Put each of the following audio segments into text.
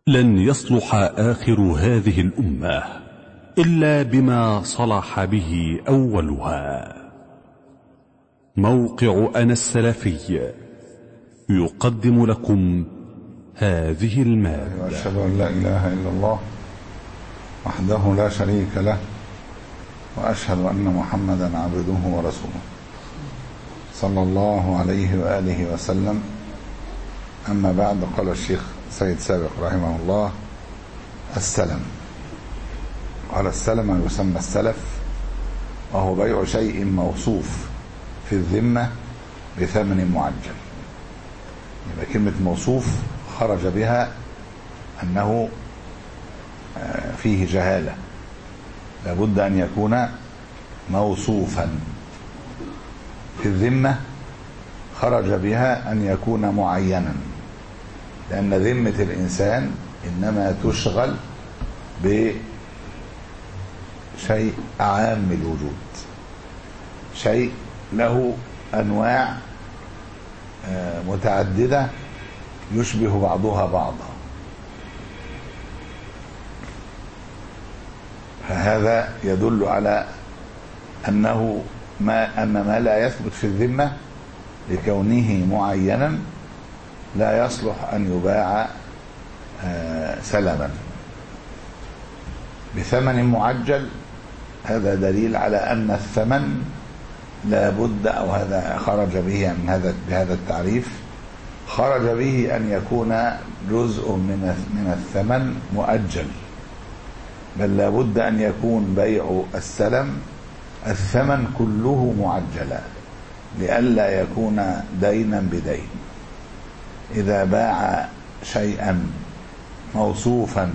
لن يصلح آخر هذه الأمة إلا بما صلح به أولها موقع أنا السلفي يقدم لكم هذه المادة وأشهد أن لا إله إلا الله وحده لا شريك له وأشهد أن محمدا عبده ورسوله صلى الله عليه وآله وسلم أما بعد قال الشيخ سيد سابق رحمه الله السلم قال السلم يسمى السلف وهو بيع شيء موصوف في الذمة بثمن معجل يبقى كلمة موصوف خرج بها أنه فيه جهالة لابد أن يكون موصوفا في الذمة خرج بها أن يكون معينا لأن ذمة الإنسان إنما تشغل بشيء عام الوجود شيء له أنواع متعددة يشبه بعضها بعضا فهذا يدل على أنه ما أن ما لا يثبت في الذمة لكونه معينا لا يصلح أن يباع سلما بثمن معجل هذا دليل على أن الثمن لا بد أو هذا خرج به من هذا بهذا التعريف خرج به أن يكون جزء من من الثمن مؤجل بل لا بد أن يكون بيع السلم الثمن كله معجلا لئلا يكون دينا بدين إذا باع شيئا موصوفا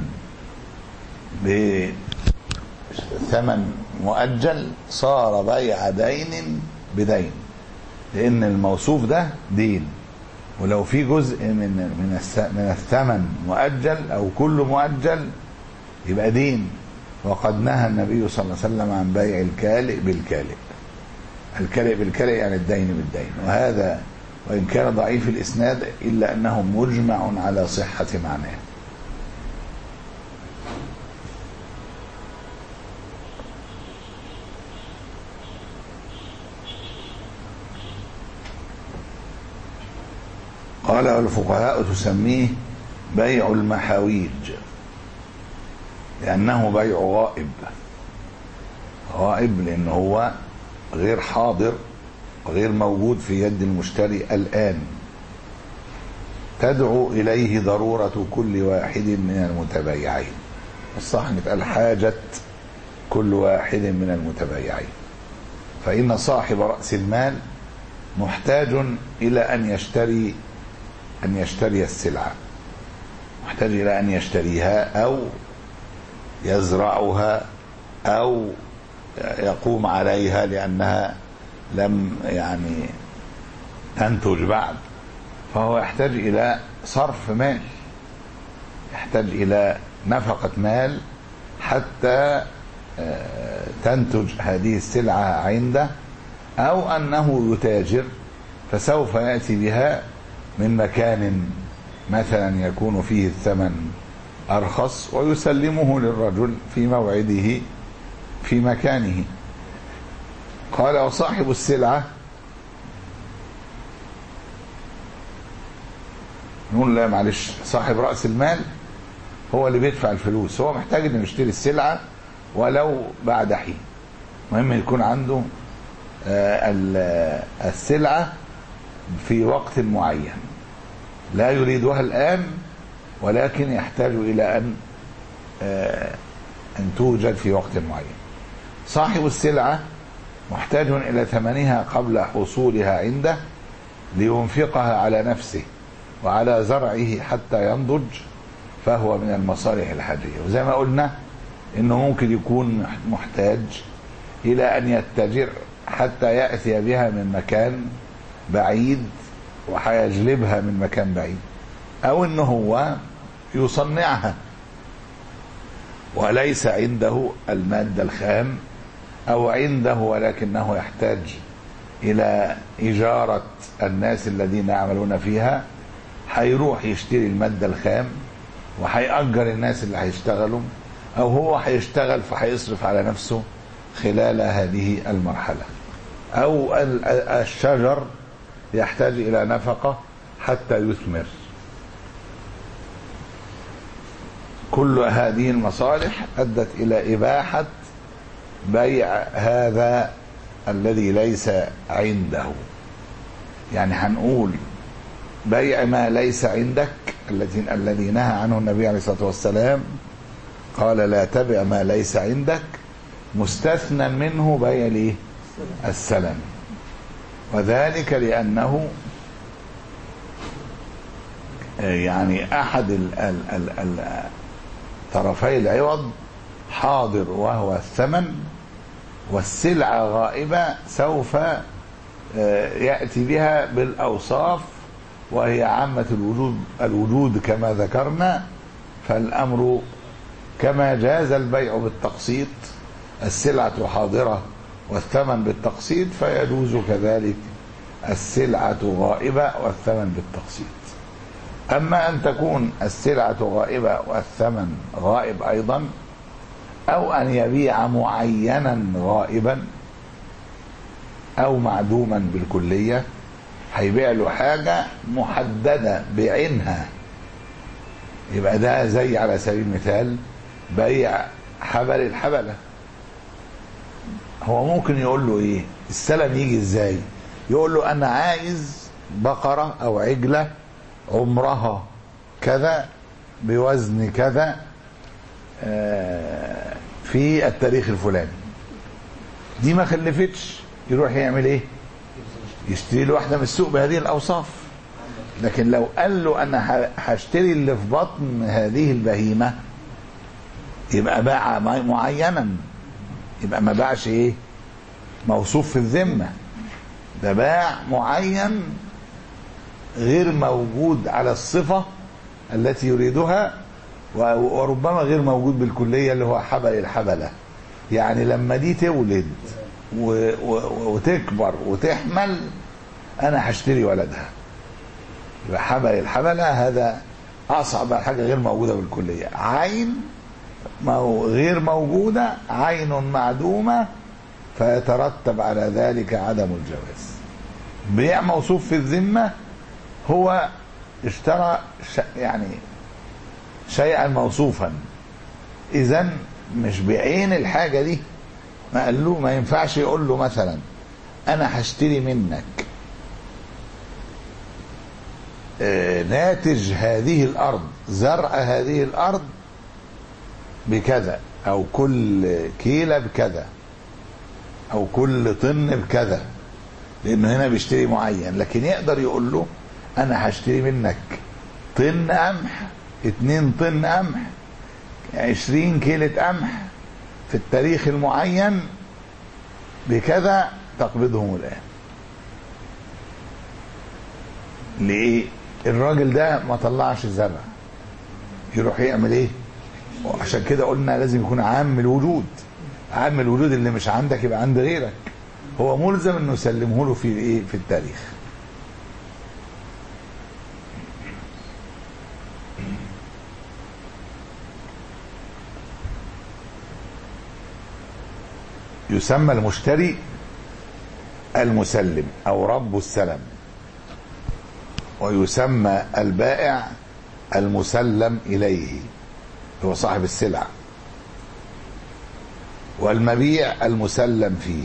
بثمن مؤجل صار بيع دين بدين لأن الموصوف ده دين ولو في جزء من من من الثمن مؤجل أو كله مؤجل يبقى دين وقد نهى النبي صلى الله عليه وسلم عن بيع الكالئ بالكالئ الكالئ بالكالئ يعني الدين بالدين وهذا وإن كان ضعيف الإسناد إلا أنه مجمع على صحة معناه قال الفقهاء تسميه بيع المحاويج لأنه بيع غائب غائب لأنه هو غير حاضر غير موجود في يد المشتري الآن تدعو إليه ضرورة كل واحد من المتبايعين الصح نتقال حاجة كل واحد من المتبايعين فإن صاحب رأس المال محتاج إلى أن يشتري أن يشتري السلعة محتاج إلى أن يشتريها أو يزرعها أو يقوم عليها لأنها لم يعني تنتج بعد فهو يحتاج إلى صرف مال يحتاج إلى نفقة مال حتى تنتج هذه السلعة عنده أو أنه يتاجر فسوف يأتي بها من مكان مثلا يكون فيه الثمن أرخص ويسلمه للرجل في موعده في مكانه قال وصاحب السلعة نقول لا معلش صاحب رأس المال هو اللي بيدفع الفلوس هو محتاج انه يشتري السلعة ولو بعد حين مهم يكون عنده السلعة في وقت معين لا يريدها الآن ولكن يحتاج إلى أن أن توجد في وقت معين صاحب السلعة محتاج إلى ثمنها قبل حصولها عنده لينفقها على نفسه وعلى زرعه حتى ينضج فهو من المصالح الحاجية وزي ما قلنا إنه ممكن يكون محتاج إلى أن يتجر حتى يأتي بها من مكان بعيد وهيجلبها من مكان بعيد أو إنه هو يصنعها وليس عنده المادة الخام أو عنده ولكنه يحتاج إلى إجارة الناس الذين يعملون فيها هيروح يشتري المادة الخام وهيأجر الناس اللي هيشتغلوا أو هو هيشتغل فهيصرف على نفسه خلال هذه المرحلة أو ال- الشجر يحتاج إلى نفقة حتى يثمر كل هذه المصالح أدت إلى إباحة بيع هذا الذي ليس عنده يعني هنقول بيع ما ليس عندك الذي الذي نهى عنه النبي عليه الصلاه والسلام قال لا تبع ما ليس عندك مستثنى منه بيع الايه؟ السلم وذلك لانه آه، يعني احد ال ال ال ال طرفي العوض حاضر وهو الثمن والسلعه غائبه سوف آه، ياتي بها بالاوصاف وهي عامه الوجود الوجود كما ذكرنا فالامر كما جاز البيع بالتقسيط السلعه حاضره والثمن بالتقسيط فيجوز كذلك السلعه غائبه والثمن بالتقسيط اما ان تكون السلعه غائبه والثمن غائب ايضا او ان يبيع معينا غائبا او معدوما بالكليه هيبيع له حاجه محدده بعينها يبقى ده زي على سبيل المثال بيع حبل الحبله هو ممكن يقول له ايه السلم يجي ازاي يقول له انا عايز بقره او عجله عمرها كذا بوزن كذا آه، في التاريخ الفلاني دي ما خلفتش يروح يعمل ايه يشتري له واحده من السوق بهذه الاوصاف لكن لو قال له انا ه- هشتري اللي في بطن هذه البهيمه يبقى باع مع- معينا يبقى ما باعش ايه موصوف في الذمه ده باع معين غير موجود على الصفه التي يريدها و- وربما غير موجود بالكليه اللي هو حبل الحبله يعني لما دي تولد و- و- وتكبر وتحمل انا هشتري ولدها يبقى حبل الحبله هذا اصعب حاجه غير موجوده بالكليه عين مو غير موجوده عين معدومه فيترتب على ذلك عدم الجواز بيع موصوف في الذمه هو اشترى ش... يعني شيئا موصوفا اذا مش بعين الحاجه دي ما قال له ما ينفعش يقول له مثلا انا هشتري منك آه، ناتج هذه الارض زرع هذه الارض بكذا او كل كيلة بكذا او كل طن بكذا لانه هنا بيشتري معين لكن يقدر يقول له انا هشتري منك طن قمح اتنين طن قمح عشرين كيلة قمح في التاريخ المعين بكذا تقبضهم الآن ليه الراجل ده ما طلعش زرع يروح يعمل ايه عشان كده قلنا لازم يكون عام الوجود عام الوجود اللي مش عندك يبقى عند غيرك هو ملزم انه يسلمه له في ايه في التاريخ يسمى المشتري المسلم او رب السلم ويسمى البائع المسلم اليه هو صاحب السلعه والمبيع المسلم فيه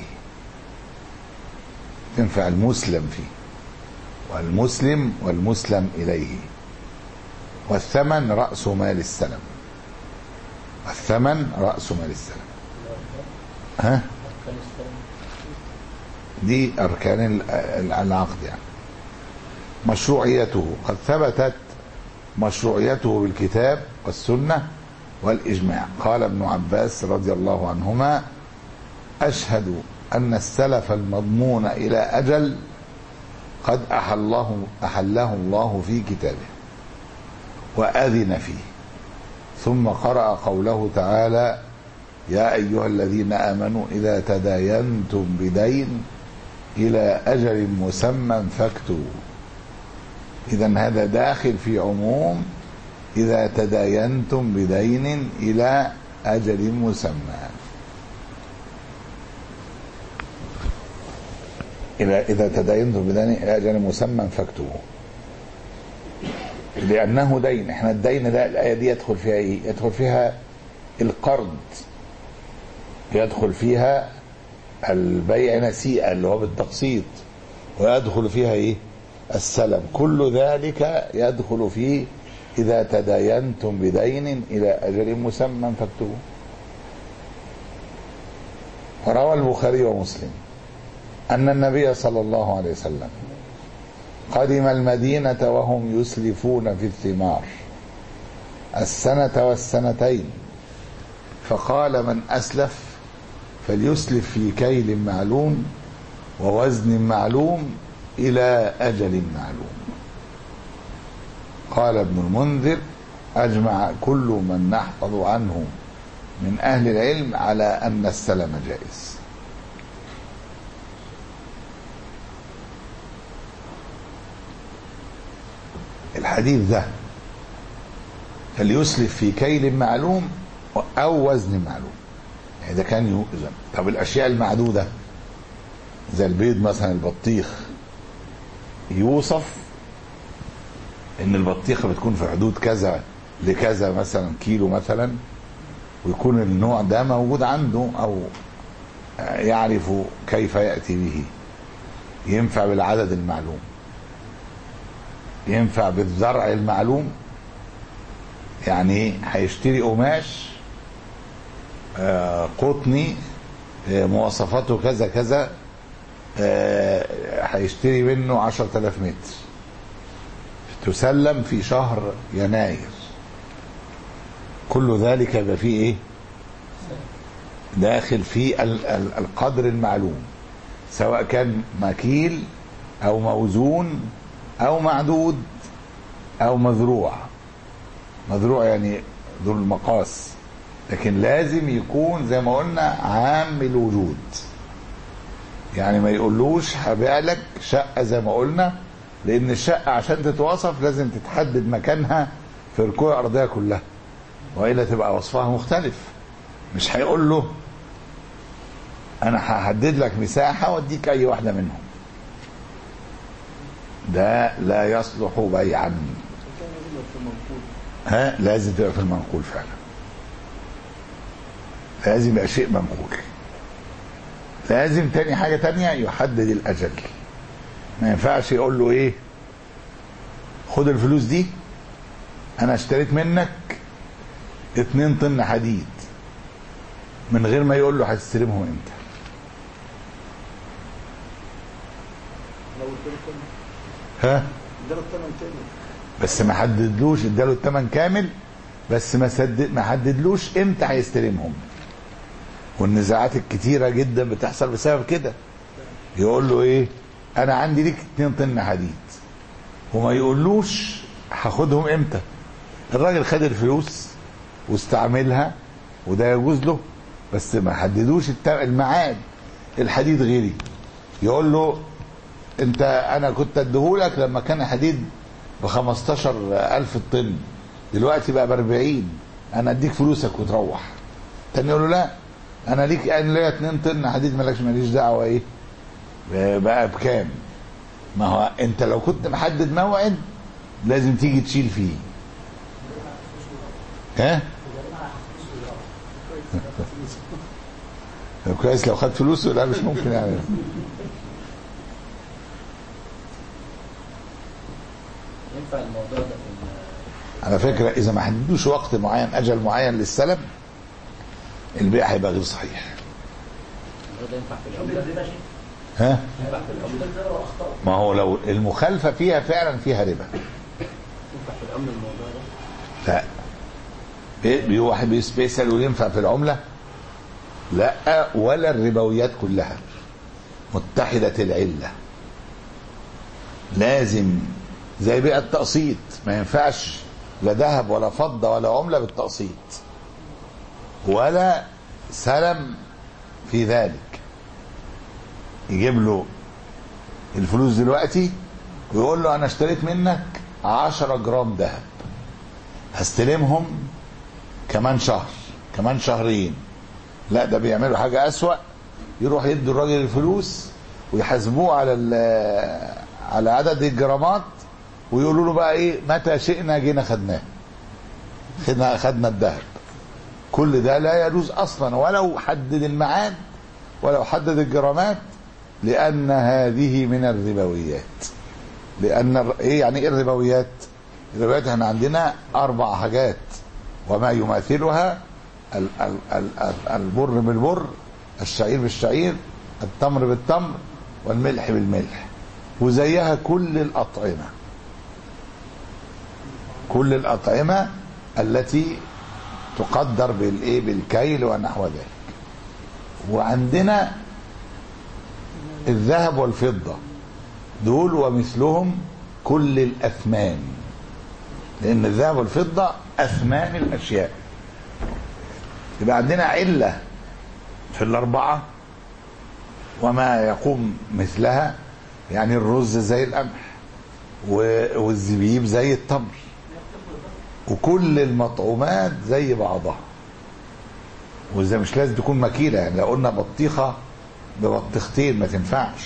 تنفع المسلم فيه والمسلم والمسلم اليه والثمن راس مال السلم والثمن راس مال السلم ها دي اركان ال- العقد يعني مشروعيته قد ثبتت مشروعيته بالكتاب والسنه والاجماع قال ابن عباس رضي الله عنهما اشهد ان السلف المضمون الى اجل قد احله احله الله في كتابه واذن فيه ثم قرأ قوله تعالى يا أيها الذين آمنوا إذا تداينتم بدين إلى أجل مسمى فاكتبوا إذا هذا داخل في عموم إذا تداينتم بدين إلى أجل مسمى إلى إذا تداينتم بدين إلى أجل مسمى فاكتبوه لأنه دين احنا الدين ده الآية دي يدخل فيها إيه؟ يدخل فيها القرض يدخل فيها البيع نسيئة اللي هو بالتقسيط ويدخل فيها إيه؟ السلم كل ذلك يدخل فيه إذا تداينتم بدين إلى أجل مسمى فاكتبوه وروى البخاري ومسلم أن النبي صلى الله عليه وسلم قدم المدينة وهم يسلفون في الثمار السنة والسنتين فقال من أسلف فليسلف في كيل معلوم ووزن معلوم إلى أجل معلوم قال ابن المنذر أجمع كل من نحفظ عنه من أهل العلم على أن السلم جائز الحديث ده فليسلف في كيل معلوم أو وزن معلوم يعني ده كان يوزن طب الأشياء المعدودة زي البيض مثلا البطيخ يوصف ان البطيخه بتكون في حدود كذا لكذا مثلا كيلو مثلا ويكون النوع ده موجود عنده او يعرف كيف ياتي به ينفع بالعدد المعلوم ينفع بالزرع المعلوم يعني ايه هيشتري قماش آه قطني آه مواصفاته كذا كذا آه هيشتري منه عشرة آلاف متر تسلم في شهر يناير كل ذلك يبقى فيه ايه داخل في القدر المعلوم سواء كان مكيل او موزون او معدود او مزروع مزروع يعني ذو المقاس لكن لازم يكون زي ما قلنا عام الوجود يعني ما يقولوش هبيع لك شقه زي ما قلنا لان الشقه عشان تتوصف لازم تتحدد مكانها في ركوع الارضيه كلها والا تبقى وصفها مختلف مش هيقول له انا هحدد لك مساحه واديك اي واحده منهم ده لا يصلح بيعا ها لازم تبقى في المنقول فعلا لازم يبقى شيء منقول لازم تاني حاجه تانية يحدد الاجل ما ينفعش يقول له ايه خد الفلوس دي انا اشتريت منك اتنين طن حديد من غير ما يقول له هتستلمهم امتى ها بس ما حددلوش اداله الثمن كامل بس ما سدد ما حددلوش امتى هيستلمهم والنزاعات الكتيره جدا بتحصل بسبب كده يقول له ايه انا عندي ليك 2 طن حديد وما يقولوش هاخدهم امتى الراجل خد الفلوس واستعملها وده يجوز له بس ما حددوش الميعاد الحديد غيري يقول له انت انا كنت اديهولك لما كان حديد ب 15000 الطن دلوقتي بقى ب 40 انا اديك فلوسك وتروح تاني يقول له لا انا ليك انا ليا 2 طن حديد مالكش ماليش دعوه ايه بقى بكام ما هو انت لو كنت محدد موعد لازم تيجي تشيل فيه ها كويس لو خد فلوسه لا مش ممكن يعني ينفع الموضوع ده على فكرة إذا ما حددوش وقت معين أجل معين للسلم البيع هيبقى غير صحيح الموضوع ده ينفع في العملة ها ينفع في العملة ما هو لو المخالفة فيها فعلا فيها ربا ينفع في العملة الموضوع ده لا بي- بي- واحد بيس- بيسأل يقول ينفع في العملة لا ولا الربويات كلها متحدة العلة لازم زي بيع التقسيط ما ينفعش لا ذهب ولا فضة ولا عملة بالتقسيط ولا سلم في ذلك يجيب له الفلوس دلوقتي ويقول له انا اشتريت منك 10 جرام ذهب هستلمهم كمان شهر كمان شهرين لا ده بيعملوا حاجة أسوأ يروح يدوا الراجل الفلوس ويحاسبوه على ال- على عدد الجرامات ويقولوا له بقى ايه متى شئنا جينا خدناه خدنا خدنا الذهب كل ده لا يجوز اصلا ولو حدد الميعاد ولو حدد الجرامات لان هذه من الربويات لان الر- ايه يعني ايه الربويات الربويات احنا عندنا اربع حاجات وما يماثلها ال- ال- ال- ال- البر بالبر الشعير بالشعير التمر بالتمر والملح بالملح وزيها كل الأطعمة كل الأطعمة التي تقدر بالايه بالكيل ونحو ذلك وعندنا الذهب والفضة دول ومثلهم كل الأثمان لأن الذهب والفضة أثمان الأشياء يبقى عندنا علة في الأربعة وما يقوم مثلها يعني الرز زي القمح و- والزبيب زي التمر وكل المطعومات زي بعضها وزي مش لازم تكون مكيلة يعني لو قلنا بطيخة ببطيختين ما تنفعش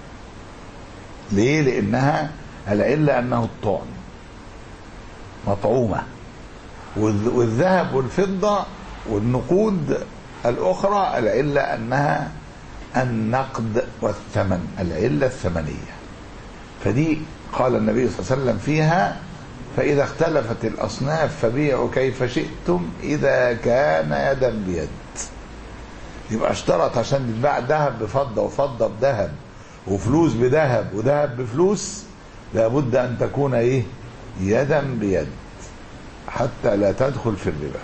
ليه لأنها العلة أنه الطعم مطعومة والذ- والذهب والفضة والنقود الأخرى العلة أنها النقد والثمن العلة الثمنية فدي قال النبي صلى الله عليه وسلم فيها فإذا اختلفت الأصناف فبيعوا كيف شئتم إذا كان يدا بيد يبقى اشترط عشان يتباع ذهب بفضة وفضة بذهب وفلوس بذهب وذهب بفلوس لابد أن تكون إيه يدا بيد حتى لا تدخل في الربا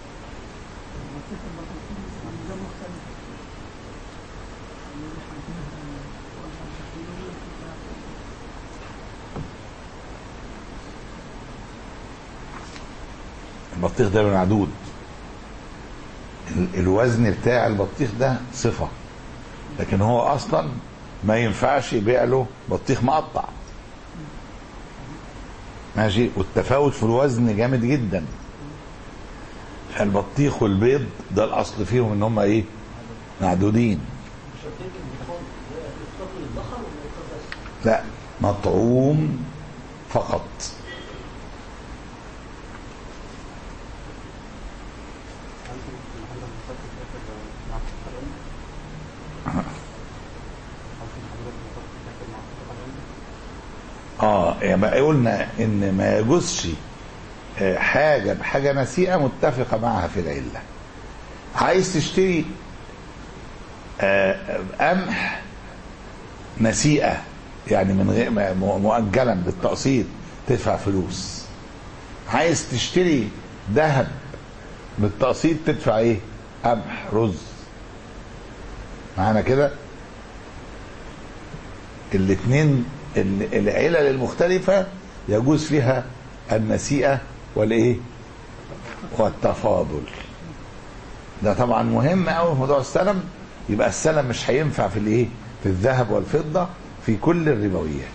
البطيخ ده معدود ال- الوزن بتاع البطيخ ده صفة لكن هو أصلا ما ينفعش يبيع له بطيخ مقطع ماشي والتفاوت في الوزن جامد جدا فالبطيخ والبيض ده الأصل فيهم إن هم إيه معدودين لا مطعوم فقط اه يعني قلنا ان ما يجوزش آه، حاجه بحاجه نسيئه متفقه معها في العله عايز تشتري آه، قمح نسيئه يعني من غير ما- مو- مؤجلا بالتقسيط تدفع فلوس عايز تشتري ذهب بالتقسيط تدفع ايه قمح رز معانا كده الاثنين ال- العلل المختلفة يجوز فيها النسيئة والايه والتفاضل ده طبعا مهم قوي في موضوع السلم يبقى السلم مش هينفع في الايه في الذهب والفضة في كل الربويات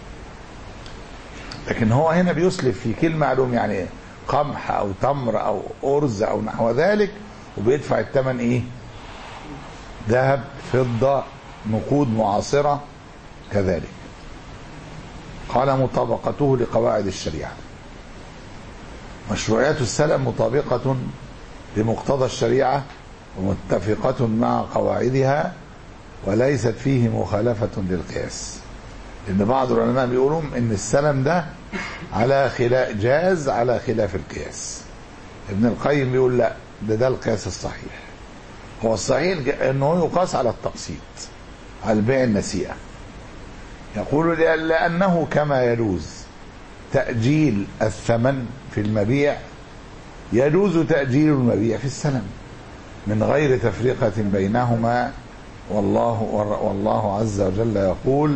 لكن هو هنا بيسلف في كل معلوم يعني ايه قمح او تمر او ارز او نحو ذلك وبيدفع الثمن ايه ذهب فضة نقود معاصرة كذلك قال مطابقته لقواعد الشريعة مشروعية السلم مطابقة لمقتضى الشريعة ومتفقة مع قواعدها وليست فيه مخالفة للقياس لأن بعض العلماء بيقولوا إن السلم ده على خلاف جاز على خلاف القياس ابن القيم بيقول لا ده ده القياس الصحيح هو الصحيح انه يقاس على التقسيط على البيع النسيئة يقول لأ- لأنه كما يجوز تأجيل الثمن في المبيع يجوز تأجيل المبيع في السلم من غير تفرقة بينهما والله والله عز وجل يقول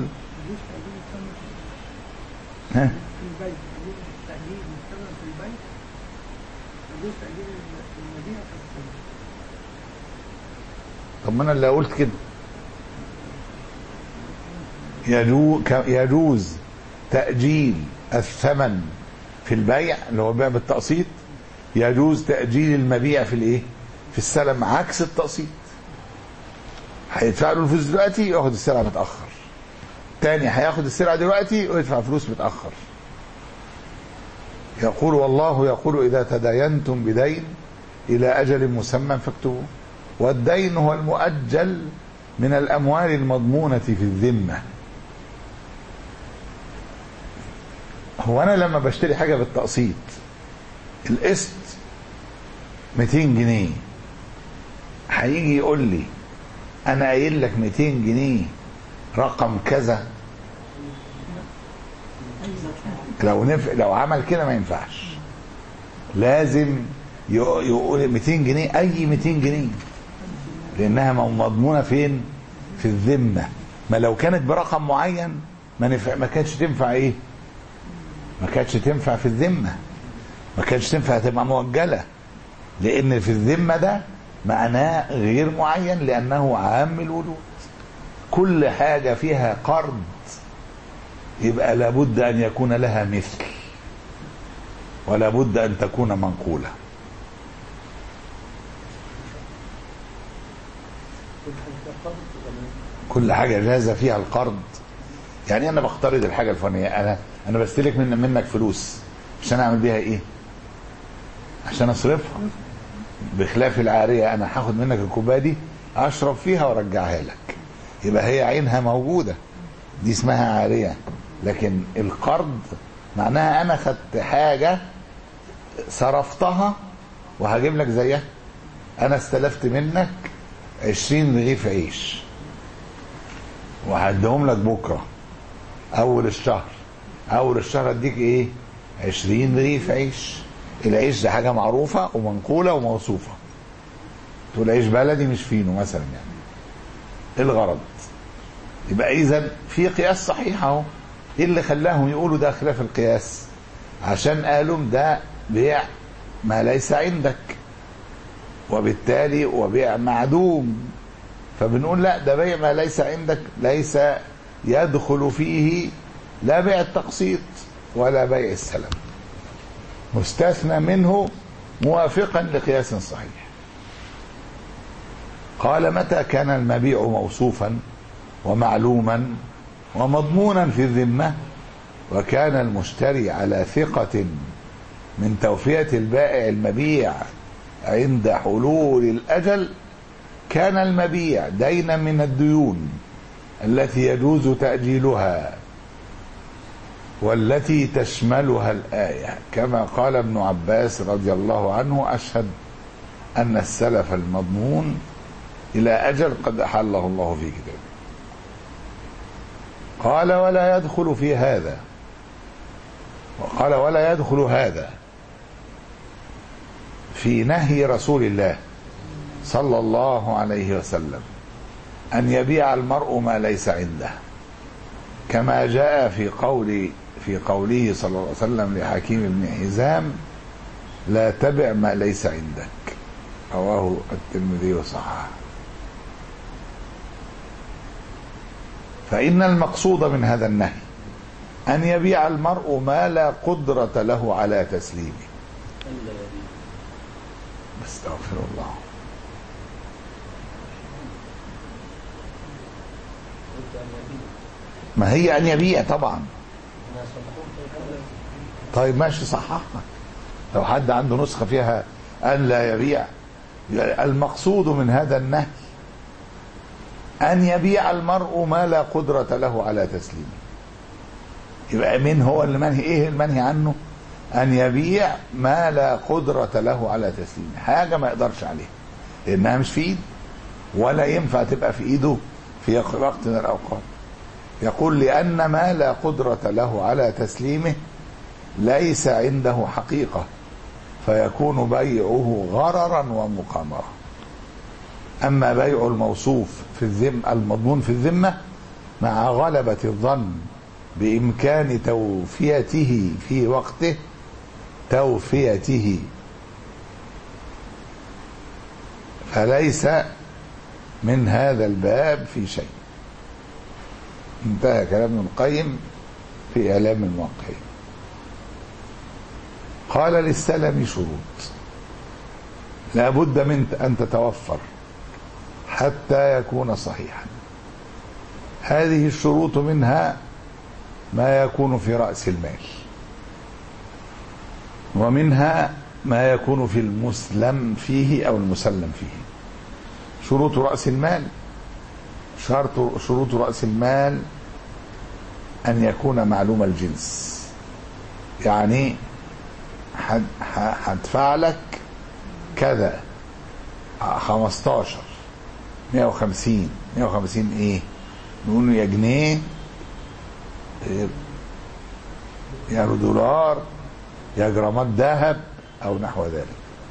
ها في البيت يجوز التأجيل مستمر في البيت يجوز تأجيل المدينة في السنة طب ما انا اللي قلت كده يجو- ك- يجوز تأجيل الثمن في البيع اللي هو بيع بالتقسيط يجوز تأجيل المبيع في الايه في السلم عكس التقسيط هيدفع له الفلوس دلوقتي ياخد السلعه متاخر تاني هياخد السلعه دلوقتي ويدفع فلوس متاخر يقول والله يقول اذا تداينتم بدين الى اجل مسمى فاكتبوه والدين هو المؤجل من الاموال المضمونه في الذمه هو انا لما بشتري حاجه بالتقسيط القسط 200 جنيه هيجي يقول لي انا قايل لك 200 جنيه رقم كذا لو نف... لو عمل كده ما ينفعش لازم ي- يقول 200 جنيه اي 200 جنيه لانها م- مضمونه فين في الذمه ما لو كانت برقم معين ما نفع... ما كانتش تنفع ايه ما كانتش تنفع في الذمه ما كانتش تنفع تبقى مؤجله لان في الذمه ده معناه غير معين لانه عام الوجود كل حاجه فيها قرض يبقى لابد ان يكون لها مثل ولا بد ان تكون منقوله كل حاجه جاز فيها القرض يعني انا بقترض الحاجه الفلانيه انا انا بستلك من منك فلوس عشان اعمل بيها ايه عشان اصرفها بخلاف العاريه انا هاخد منك الكوبايه دي اشرب فيها وارجعها لك يبقى هي عينها موجوده دي اسمها عاريه لكن القرض معناها انا خدت حاجه صرفتها وهجيب لك زيها انا استلفت منك عشرين رغيف عيش وهديهم لك بكره اول الشهر اول الشهر اديك ايه عشرين رغيف عيش العيش ده حاجه معروفه ومنقوله وموصوفه تقول عيش بلدي مش فينو مثلا يعني ايه الغرض يبقى اذا في قياس صحيح اهو ايه اللي خلاهم يقولوا ده خلاف القياس عشان قالوا ده بيع ما ليس عندك وبالتالي وبيع معدوم فبنقول لا ده بيع ما ليس عندك ليس يدخل فيه لا بيع التقسيط ولا بيع السلم مستثنى منه موافقا لقياس صحيح قال متى كان المبيع موصوفا ومعلوما ومضمونا في الذمه وكان المشتري على ثقه من توفيه البائع المبيع عند حلول الاجل كان المبيع دينا من الديون التي يجوز تاجيلها والتي تشملها الايه كما قال ابن عباس رضي الله عنه اشهد ان السلف المضمون الى اجل قد احله الله في كتابه قال ولا يدخل في هذا وقال ولا يدخل هذا في نهي رسول الله صلى الله عليه وسلم ان يبيع المرء ما ليس عنده كما جاء في قول في قوله صلى الله عليه وسلم لحكيم بن حزام لا تبع ما ليس عندك رواه الترمذي وصححه فإن المقصود من هذا النهي أن يبيع المرء ما لا قدرة له على تسليمه استغفر الله ما هي أن يبيع طبعا طيب ماشي صححها لو حد عنده نسخة فيها أن لا يبيع المقصود من هذا النهي أن يبيع المرء ما لا قدرة له على تسليمه يبقى من هو المنهي إيه المنهي عنه أن يبيع ما لا قدرة له على تسليمه حاجة ما يقدرش عليها لأنها مش في إيده ولا ينفع تبقى في إيده في وقت من الأوقات يقول لأن ما لا قدرة له على تسليمه ليس عنده حقيقة فيكون بيعه غررا ومقامرة أما بيع الموصوف في الذم المضمون في الذمة مع غلبة الظن بإمكان توفيته في وقته توفيته فليس من هذا الباب في شيء انتهى كلام ابن القيم في إعلام الموقعين قال للسلم شروط لابد من ان تتوفر حتى يكون صحيحا هذه الشروط منها ما يكون في راس المال ومنها ما يكون في المسلم فيه او المسلم فيه شروط راس المال شرط شروط راس المال ان يكون معلوم الجنس يعني هد- ه- هدفع لك كذا 15 150 150 ايه نقول يا جنيه إيه، يا دولار يا جرامات ذهب او نحو ذلك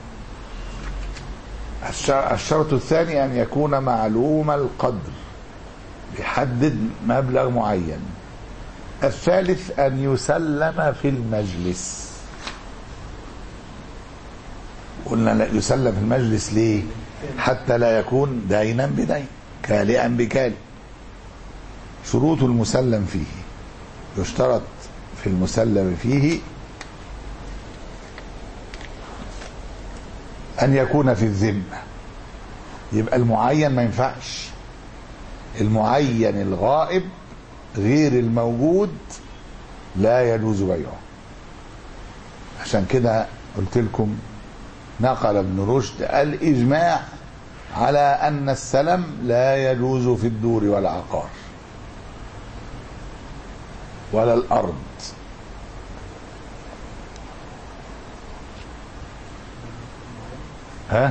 الش- الشرط الثاني ان يكون معلوم القدر يحدد مبلغ معين الثالث ان يسلم في المجلس قلنا لا يسلم في المجلس ليه حتى لا يكون دينا بدين كالئا بكال شروط المسلم فيه يشترط في المسلم فيه ان يكون في الذمه يبقى المعين ما ينفعش المعين الغائب غير الموجود لا يجوز بيعه عشان كده قلت لكم نقل ابن رشد الإجماع على أن السلم لا يجوز في الدور والعقار ولا الأرض ها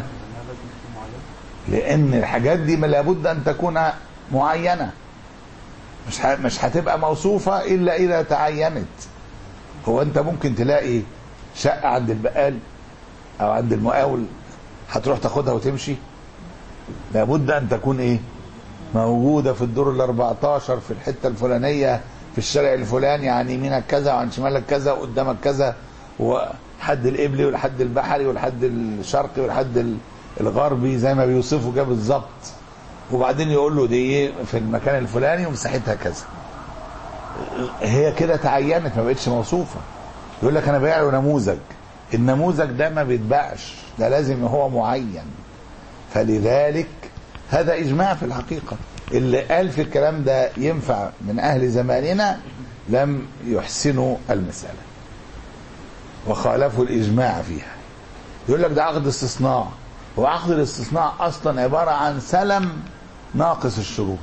لأن الحاجات دي ما لابد أن تكون معينة مش ه- مش هتبقى موصوفة إلا إذا تعينت هو أنت ممكن تلاقي شقة عند البقال أو عند المقاول هتروح تاخدها وتمشي لابد أن تكون إيه موجودة في الدور ال 14 في الحتة الفلانية في الشارع الفلاني عن يمينك كذا وعن شمالك كذا وقدامك كذا وحد القبلي والحد البحري والحد الشرقي والحد ال- الغربي زي ما بيوصفوا كده بالظبط وبعدين يقول له دي ايه في المكان الفلاني ومساحتها كذا هي كده تعينت ما بقتش موصوفه يقول لك انا بايع له نموذج النموذج ده ما بيتباعش ده لازم هو معين فلذلك هذا اجماع في الحقيقه اللي قال في الكلام ده ينفع من اهل زماننا لم يحسنوا المساله وخالفوا الاجماع فيها يقول لك ده عقد استصناع وعقد الاستصناع اصلا عباره عن سلم ناقص الشروط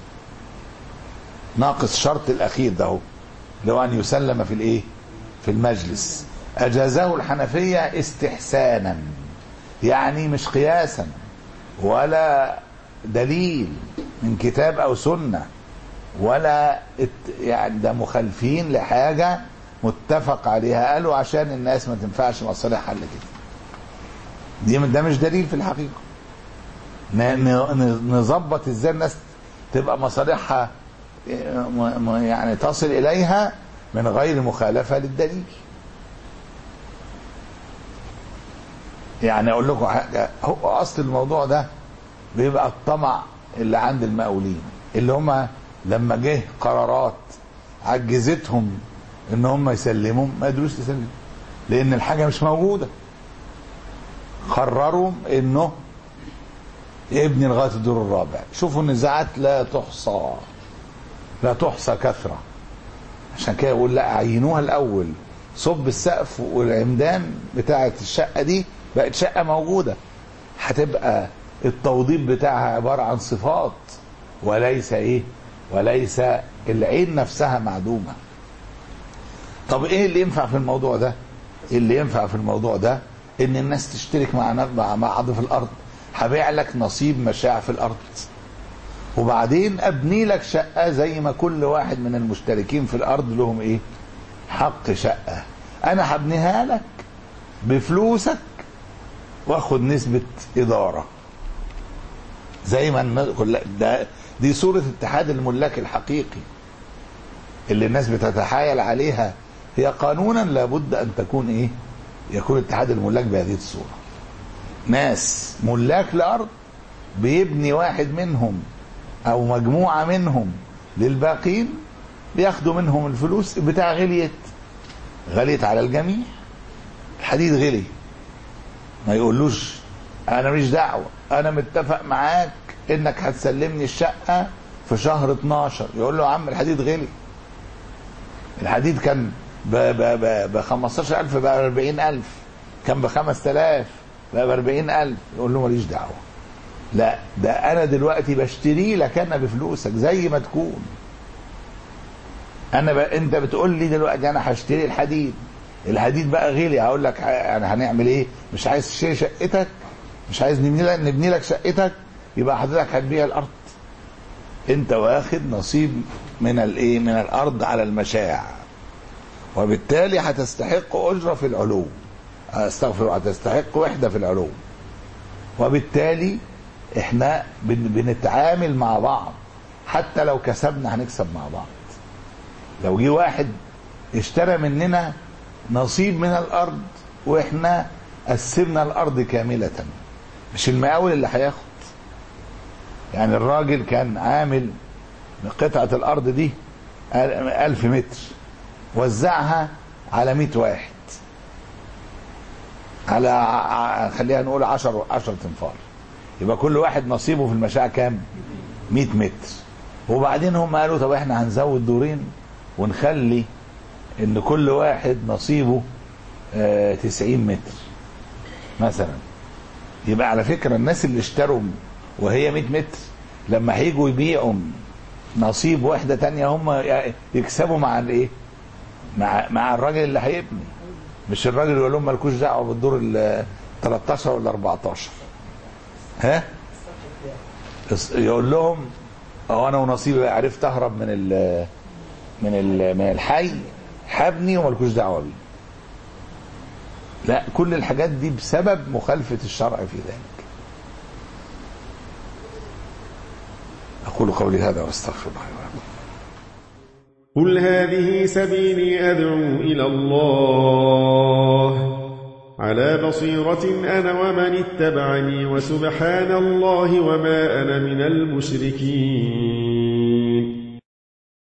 ناقص شرط الاخير ده هو اللي هو ان يسلم في الايه في المجلس اجازه الحنفيه استحسانا يعني مش قياسا ولا دليل من كتاب او سنه ولا ات يعني ده مخالفين لحاجه متفق عليها قالوا عشان الناس ما تنفعش مصالحها الا كده دي ده مش دليل في الحقيقه ن- ن- نظبط ازاي الناس تبقى مصالحها م- م- يعني تصل اليها من غير مخالفه للدليل يعني اقول لكم حاجه هو اصل الموضوع ده بيبقى الطمع اللي عند المقاولين اللي هم لما جه قرارات عجزتهم ان هم يسلموا ما قدروش يسلموا لان الحاجه مش موجوده قرروا انه يبني لغايه الدور الرابع شوفوا النزاعات لا تحصى لا تحصى كثره عشان كده يقول لا عينوها الاول صب السقف والعمدان بتاعه الشقه دي بقت شقه موجوده هتبقى التوضيب بتاعها عباره عن صفات وليس ايه وليس العين نفسها معدومه طب ايه اللي ينفع في الموضوع ده اللي ينفع في الموضوع ده ان الناس تشترك مع مع بعض في الارض هبيع لك نصيب مشاع في الارض وبعدين ابني لك شقه زي ما كل واحد من المشتركين في الارض لهم ايه حق شقه انا هبنيها لك بفلوسك واخد نسبه اداره زي ما الناس كلها ده دي صوره اتحاد الملاك الحقيقي اللي الناس بتتحايل عليها هي قانونا لابد ان تكون ايه يكون اتحاد الملاك بهذه الصوره ناس ملاك لارض بيبني واحد منهم او مجموعه منهم للباقين بياخدوا منهم الفلوس بتاع غليت غليت على الجميع الحديد غلي ما يقولوش انا مش دعوه انا متفق معاك انك هتسلمني الشقه في شهر 12 يقول له يا عم الحديد غلي الحديد كان ب ب ب ب 15000 بقى ب 40000 كان ب 5000 بقى ب 40000 يقول له ماليش دعوه لا ده انا دلوقتي بشتري لك انا بفلوسك زي ما تكون انا ب... انت بتقول لي دلوقتي انا هشتري الحديد الحديد بقى غالي هقول لك يعني هنعمل ايه مش عايز تشتري شقتك مش عايز نبني لك نبني لك شقتك يبقى حضرتك هتبيع الارض انت واخد نصيب من الايه من الارض على المشاع وبالتالي هتستحق اجره في العلوم استغفر هتستحق وحده في العلوم وبالتالي احنا بن بنتعامل مع بعض حتى لو كسبنا هنكسب مع بعض لو جه واحد اشترى مننا نصيب من الارض واحنا قسمنا الارض كامله مش المقاول اللي هياخد يعني الراجل كان عامل قطعة الأرض دي ألف متر وزعها على مئة واحد على خلينا نقول عشر عشر تنفار يبقى كل واحد نصيبه في المشاع كام 100 متر وبعدين هم قالوا طب احنا هنزود دورين ونخلي ان كل واحد نصيبه اه 90 متر مثلا يبقى على فكره الناس اللي اشتروا وهي 100 متر لما هيجوا يبيعوا نصيب واحده تانية هم يكسبوا مع الايه مع مع الراجل اللي هيبني مش الراجل يقول لهم مالكوش دعوه بالدور ال 13 ولا 14 ها يقول لهم اه انا ونصيبي عرفت اهرب من ال من ال من الحي حبني ومالكوش دعوه بيه لا كل الحاجات دي بسبب مخالفه الشرع في ذلك اقول قولي هذا واستغفر الله لكم قل هذه سبيلي أدعو إلى الله على بصيرة أنا ومن اتبعني وسبحان الله وما أنا من المشركين